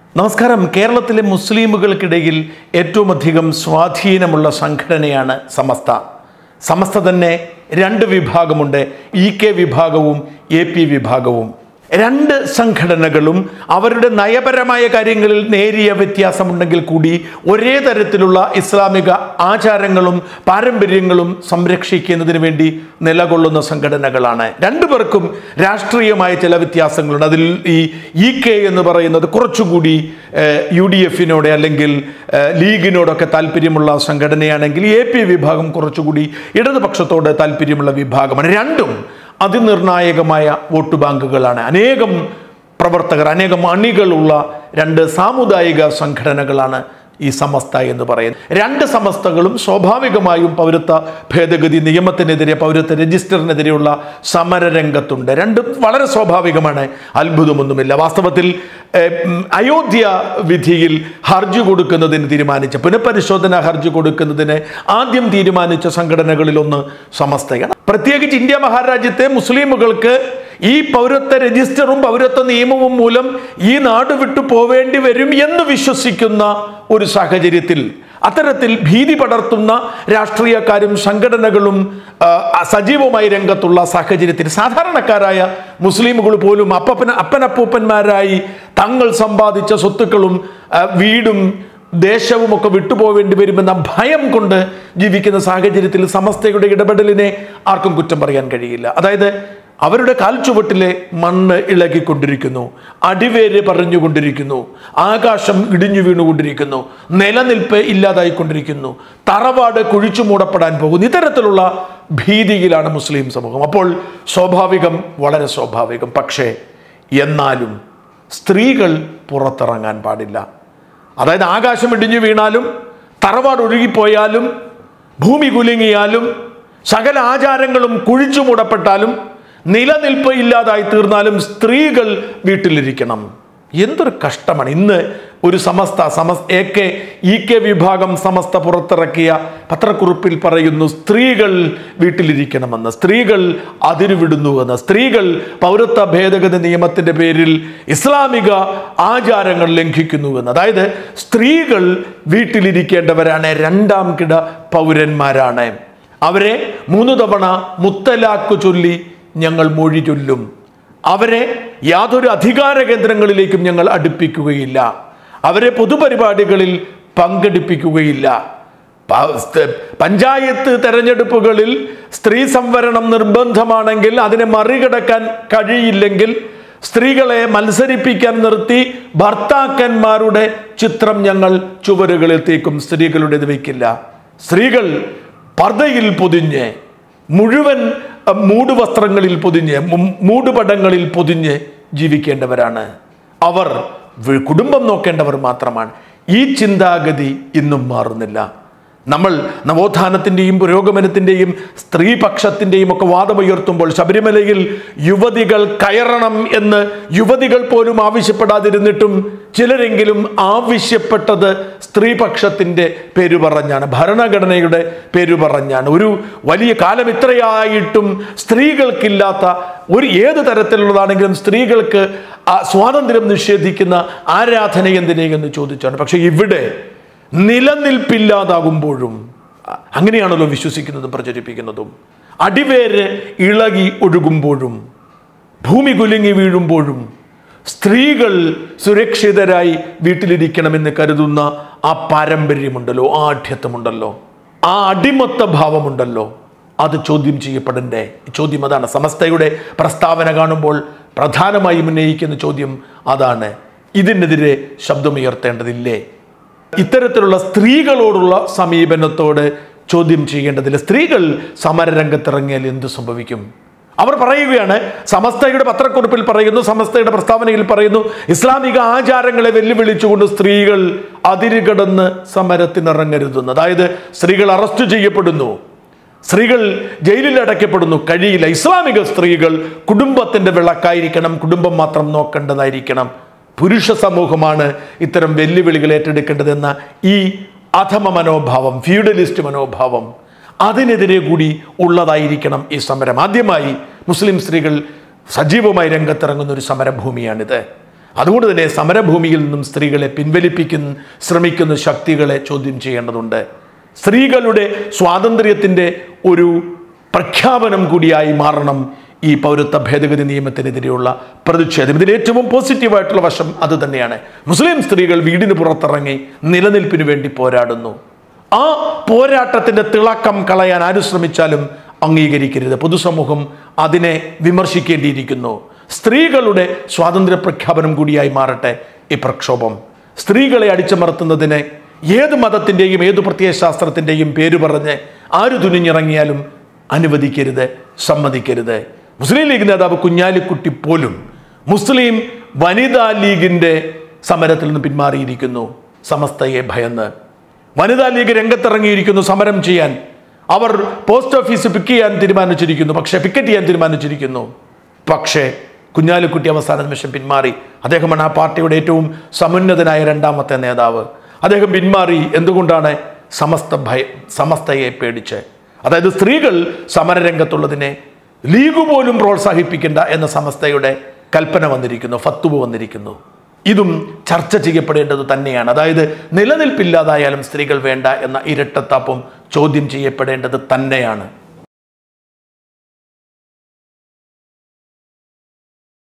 നമസ്കാരം കേരളത്തിലെ മുസ്ലിമുകൾക്കിടയിൽ ഏറ്റവും അധികം സ്വാധീനമുള്ള സംഘടനയാണ് സമസ്ത സമസ്ത തന്നെ രണ്ട് വിഭാഗമുണ്ട് ഇ കെ വിഭാഗവും എ പി വിഭാഗവും രണ്ട് സംഘടനകളും അവരുടെ നയപരമായ കാര്യങ്ങളിൽ നേരിയ വ്യത്യാസമുണ്ടെങ്കിൽ കൂടി ഒരേ തരത്തിലുള്ള ഇസ്ലാമിക ആചാരങ്ങളും പാരമ്പര്യങ്ങളും സംരക്ഷിക്കുന്നതിന് വേണ്ടി നിലകൊള്ളുന്ന സംഘടനകളാണ് രണ്ടുപേർക്കും രാഷ്ട്രീയമായ ചില വ്യത്യാസങ്ങളുണ്ട് അതിൽ ഈ ഇ കെ എന്ന് പറയുന്നത് കുറച്ചുകൂടി യു ഡി എഫിനോട് അല്ലെങ്കിൽ ഏഹ്, ലീഗിനോടൊക്കെ താല്പര്യമുള്ള സംഘടനയാണെങ്കിൽ എ പി വിഭാഗം കുറച്ചുകൂടി ഇടതുപക്ഷത്തോട് താല്പര്യമുള്ള വിഭാഗമാണ് രണ്ടും അതിനിർണായകമായ വോട്ട് ബാങ്കുകളാണ് അനേകം പ്രവർത്തകർ അനേകം അണികളുള്ള രണ്ട് സാമുദായിക സംഘടനകളാണ് ഈ സമസ്ത എന്ന് പറയുന്നത് രണ്ട് സമസ്തകളും സ്വാഭാവികമായും പൗരത്വ ഭേദഗതി നിയമത്തിനെതിരെ പൗരത്വ രജിസ്റ്ററിനെതിരെയുള്ള സമരരംഗത്തുണ്ട് രണ്ടും വളരെ സ്വാഭാവികമാണ് അത്ഭുതമൊന്നുമില്ല വാസ്തവത്തിൽ ഏഹ്, ഉം, അയോധ്യ വിധിയിൽ ഹർജി കൊടുക്കുന്നതിന് തീരുമാനിച്ച പുനഃപരിശോധന ഹർജി കൊടുക്കുന്നതിന് ആദ്യം തീരുമാനിച്ച സംഘടനകളിലൊന്ന് സമസ്തയാണ് പ്രത്യേകിച്ച് ഇന്ത്യ മഹാരാജ്യത്തെ മുസ്ലിമുകൾക്ക് ഈ പൗരത്വ രജിസ്റ്ററും പൗരത്വ നിയമവും മൂലം ഈ നാട് വിട്ടു പോവേണ്ടി വരും എന്ന് വിശ്വസിക്കുന്ന ഒരു സാഹചര്യത്തിൽ അത്തരത്തിൽ ഭീതി പടർത്തുന്ന രാഷ്ട്രീയക്കാരും സംഘടനകളും ആ, സജീവമായി രംഗത്തുള്ള സാഹചര്യത്തിൽ സാധാരണക്കാരായ മുസ്ലിമുകൾ പോലും അപ്പപ്പന അപ്പനപ്പൂപ്പന്മാരായി തങ്ങൾ സമ്പാദിച്ച സ്വത്തുക്കളും ആ, വീടും ദേശവും ഒക്കെ വിട്ടുപോവേണ്ടി വരുമെന്ന ഭയം കൊണ്ട് ജീവിക്കുന്ന സാഹചര്യത്തിൽ സമസ്തയുടെ ഇടപെടലിനെ ആർക്കും കുറ്റം പറയാൻ കഴിയില്ല അതായത് അവരുടെ കാൽച്ചുവട്ടിലെ മണ്ണ് ഇളകിക്കൊണ്ടിരിക്കുന്നു അടിവേര് പറഞ്ഞുകൊണ്ടിരിക്കുന്നു ആകാശം ഇടിഞ്ഞു വീണുകൊണ്ടിരിക്കുന്നു നിലനിൽപ്പ് ഇല്ലാതായിക്കൊണ്ടിരിക്കുന്നു തറവാട് കുഴിച്ചു മൂടപ്പെടാൻ പോകുന്നു ഇത്തരത്തിലുള്ള ഭീതിയിലാണ് മുസ്ലിം സമൂഹം അപ്പോൾ സ്വാഭാവികം വളരെ സ്വാഭാവികം പക്ഷേ എന്നാലും സ്ത്രീകൾ പുറത്തിറങ്ങാൻ പാടില്ല അതായത് ആകാശം ഇടിഞ്ഞു വീണാലും തറവാട് ഒഴുകിപ്പോയാലും ഭൂമി കുലുങ്ങിയാലും സകല ആചാരങ്ങളും കുഴിച്ചു മൂടപ്പെട്ടാലും നിലനിൽപ്പ് ഇല്ലാതായി തീർന്നാലും സ്ത്രീകൾ വീട്ടിലിരിക്കണം എന്തൊരു കഷ്ടമാണ് ഇന്ന് ഒരു സമസ്ത സമസ് എ കെ ഇ കെ വിഭാഗം സമസ്ത പുറത്തിറക്കിയ പത്രക്കുറിപ്പിൽ പറയുന്നു സ്ത്രീകൾ വീട്ടിലിരിക്കണമെന്ന് സ്ത്രീകൾ അതിരുവിടുന്നുവെന്ന് സ്ത്രീകൾ പൗരത്വ ഭേദഗതി നിയമത്തിന്റെ പേരിൽ ഇസ്ലാമിക ആചാരങ്ങൾ ലംഘിക്കുന്നുവെന്ന് അതായത് സ്ത്രീകൾ വീട്ടിലിരിക്കേണ്ടവരാണ് രണ്ടാം കിട പൗരന്മാരാണ് അവരെ മൂന്ന് തവണ മുത്തലാക്ക് ചൊല്ലി ഞങ്ങൾ മൊഴി ചൊല്ലും അവരെ യാതൊരു അധികാര കേന്ദ്രങ്ങളിലേക്കും ഞങ്ങൾ അടുപ്പിക്കുകയില്ല അവരെ പൊതുപരിപാടികളിൽ പങ്കെടുപ്പിക്കുകയില്ല പ- സ്ത- പഞ്ചായത്ത് തെരഞ്ഞെടുപ്പുകളിൽ സ്ത്രീ സംവരണം നിർബന്ധമാണെങ്കിൽ അതിനെ മറികടക്കാൻ കഴിയില്ലെങ്കിൽ സ്ത്രീകളെ മത്സരിപ്പിക്കാൻ നിർത്തി ഭർത്താക്കന്മാരുടെ ചിത്രം ഞങ്ങൾ ചുവരുകളിൽ തേക്കും സ്ത്രീകളുടേത് വയ്ക്കില്ല സ്ത്രീകൾ പർദ്ദയിൽ പൊതിഞ്ഞ് മുഴുവൻ അഹ്, മൂടുവസ്ത്രങ്ങളിൽ പൊതിഞ്ഞ് മു- മൂടുപടങ്ങളിൽ പൊതിഞ്ഞ് ജീവിക്കേണ്ടവരാണ് അവർ വി- കുടുംബം നോക്കേണ്ടവർ മാത്രമാണ് ഈ ചിന്താഗതി ഇന്നും മാറുന്നില്ല നമ്മൾ നവോത്ഥാനത്തിൻ്റെയും പുരോഗമനത്തിൻ്റെയും സ്ത്രീപക്ഷത്തിൻ്റെയും ഒക്കെ വാദമുയർത്തുമ്പോൾ ശബരിമലയിൽ യുവതികൾ കയറണം എന്ന് യുവതികൾ പോലും ആവശ്യപ്പെടാതിരുന്നിട്ടും ചിലരെങ്കിലും ആവശ്യപ്പെട്ടത് സ്ത്രീപക്ഷത്തിൻ്റെ പേരു പറഞ്ഞാണ് ഭരണഘടനയുടെ പേരു പറഞ്ഞാണ് ഒരു വലിയ കാലം ഇത്രയായിട്ടും സ്ത്രീകൾക്കില്ലാത്ത ഒരു ഏത് തരത്തിലുള്ളതാണെങ്കിലും സ്ത്രീകൾക്ക് ആ സ്വാതന്ത്ര്യം നിഷേധിക്കുന്ന ആരാധന എന്തിനെ എന്ന് ചോദിച്ചാണ് പക്ഷെ ഇവിടെ നിലനിൽപ്പില്ലാതാകുമ്പോഴും അ- അങ്ങനെയാണല്ലോ വിശ്വസിക്കുന്നതും പ്രചരിപ്പിക്കുന്നതും അടിവേര് ഇളകി ഒഴുകുമ്പോഴും ഭൂമി കുലുങ്ങി വീഴുമ്പോഴും സ്ത്രീകൾ സുരക്ഷിതരായി വീട്ടിലിരിക്കണമെന്ന് കരുതുന്ന ആ പാരമ്പര്യമുണ്ടല്ലോ ആ ആഢ്യത്വമുണ്ടല്ലോ ആ അടിമത്ത ഭാവമുണ്ടല്ലോ അത് ചോദ്യം ചെയ്യപ്പെടണ്ടേ ചോദ്യം അതാണ് സമസ്തയുടെ പ്രസ്താവന കാണുമ്പോൾ പ്രധാനമായും ഉന്നയിക്കുന്ന ചോദ്യം അതാണ് ഇതിനെതിരെ ശബ്ദമുയർത്തേണ്ടതില്ലേ ഇത്തരത്തിലുള്ള സ്ത്രീകളോടുള്ള സമീപനത്തോട് ചോദ്യം ചെയ്യേണ്ടതില്ല സ്ത്രീകൾ സമരരംഗത്തിറങ്ങിയാൽ എന്ത് സംഭവിക്കും അവർ പറയുകയാണ് സമസ്തയുടെ പത്രക്കുറിപ്പിൽ പറയുന്നു സമസ്തയുടെ പ്രസ്താവനയിൽ പറയുന്നു ഇസ്ലാമിക ആചാരങ്ങളെ വെല്ലുവിളിച്ചുകൊണ്ട് സ്ത്രീകൾ അതിരുകടന്ന് സമരത്തിനിറങ്ങരുതെന്ന് അതായത് സ്ത്രീകൾ അറസ്റ്റ് ചെയ്യപ്പെടുന്നു സ്ത്രീകൾ ജയിലിൽ അടയ്ക്കപ്പെടുന്നു കഴിയില്ല ഇസ്ലാമിക സ്ത്രീകൾ കുടുംബത്തിന്റെ വിളക്കായിരിക്കണം കുടുംബം മാത്രം നോക്കേണ്ടതായിരിക്കണം പുരുഷ സമൂഹമാണ് ഇത്തരം വെല്ലുവിളികൾ ഏറ്റെടുക്കേണ്ടതെന്ന ഈ അധമ മനോഭാവം ഫ്യൂഡലിസ്റ്റ് മനോഭാവം അതിനെതിരെ കൂടി ഉള്ളതായിരിക്കണം ഈ സമരം ആദ്യമായി മുസ്ലിം സ്ത്രീകൾ സജീവമായി രംഗത്തിറങ്ങുന്ന ഒരു സമരഭൂമിയാണിത് അതുകൊണ്ട് തന്നെ സമരഭൂമിയിൽ നിന്നും സ്ത്രീകളെ പിൻവലിപ്പിക്കുന്ന ശ്രമിക്കുന്ന ശക്തികളെ ചോദ്യം ചെയ്യേണ്ടതുണ്ട് സ്ത്രീകളുടെ സ്വാതന്ത്ര്യത്തിൻ്റെ ഒരു പ്രഖ്യാപനം കൂടിയായി മാറണം ഈ പൗരത്വ ഭേദഗതി നിയമത്തിനെതിരെയുള്ള പ്രതിഷേധം ഇതിൽ ഏറ്റവും പോസിറ്റീവായിട്ടുള്ള വശം അത് തന്നെയാണ് മുസ്ലിം സ്ത്രീകൾ വീടിന് പുറത്തിറങ്ങി നിലനിൽപ്പിന് വേണ്ടി പോരാടുന്നു ആ പോരാട്ടത്തിന്റെ തിളക്കം കളയാൻ ആര് ശ്രമിച്ചാലും അംഗീകരിക്കരുത് പൊതുസമൂഹം അതിനെ വിമർശിക്കേണ്ടിയിരിക്കുന്നു സ്ത്രീകളുടെ സ്വാതന്ത്ര്യ പ്രഖ്യാപനം കൂടിയായി മാറട്ടെ ഈ പ്രക്ഷോഭം സ്ത്രീകളെ അടിച്ചമർത്തുന്നതിന് ഏത് മതത്തിൻ്റെയും ഏത് പ്രത്യയശാസ്ത്രത്തിൻ്റെയും പേര് പറഞ്ഞ് ആര് തുനിഞ്ഞിറങ്ങിയാലും അനുവദിക്കരുത് സമ്മതിക്കരുത് മുസ്ലിം ലീഗ് നേതാവ് കുഞ്ഞാലിക്കുട്ടി പോലും മുസ്ലിം വനിതാ ലീഗിന്റെ സമരത്തിൽ നിന്ന് പിന്മാറിയിരിക്കുന്നു സമസ്തയെ ഭയന്ന് വനിതാ ലീഗ് രംഗത്തിറങ്ങിയിരിക്കുന്നു സമരം ചെയ്യാൻ അവർ പോസ്റ്റ് ഓഫീസ് പിക്ക് ചെയ്യാൻ തീരുമാനിച്ചിരിക്കുന്നു പക്ഷേ പിക്കറ്റ് ചെയ്യാൻ തീരുമാനിച്ചിരിക്കുന്നു പക്ഷേ കുഞ്ഞാലിക്കുട്ടി അവസാന നിമിഷം പിന്മാറി അദ്ദേഹമാണ് ആ പാർട്ടിയുടെ ഏറ്റവും സമുന്നതനായ രണ്ടാമത്തെ നേതാവ് അദ്ദേഹം പിന്മാറി എന്തുകൊണ്ടാണ് സമസ്ത ഭയ സമസ്തയെ പേടിച്ച് അതായത് സ്ത്രീകൾ സമരരംഗത്തുള്ളതിനെ ലീഗ് പോലും പ്രോത്സാഹിപ്പിക്കേണ്ട എന്ന സമസ്തയുടെ കൽപ്പന വന്നിരിക്കുന്നു ഫത്തുവ വന്നിരിക്കുന്നു ഇതും ചർച്ച ചെയ്യപ്പെടേണ്ടത് തന്നെയാണ് അതായത് നിലനിൽപ്പില്ലാതായാലും സ്ത്രീകൾ വേണ്ട എന്ന ഇരട്ടത്താപ്പും ചോദ്യം ചെയ്യപ്പെടേണ്ടത് തന്നെയാണ്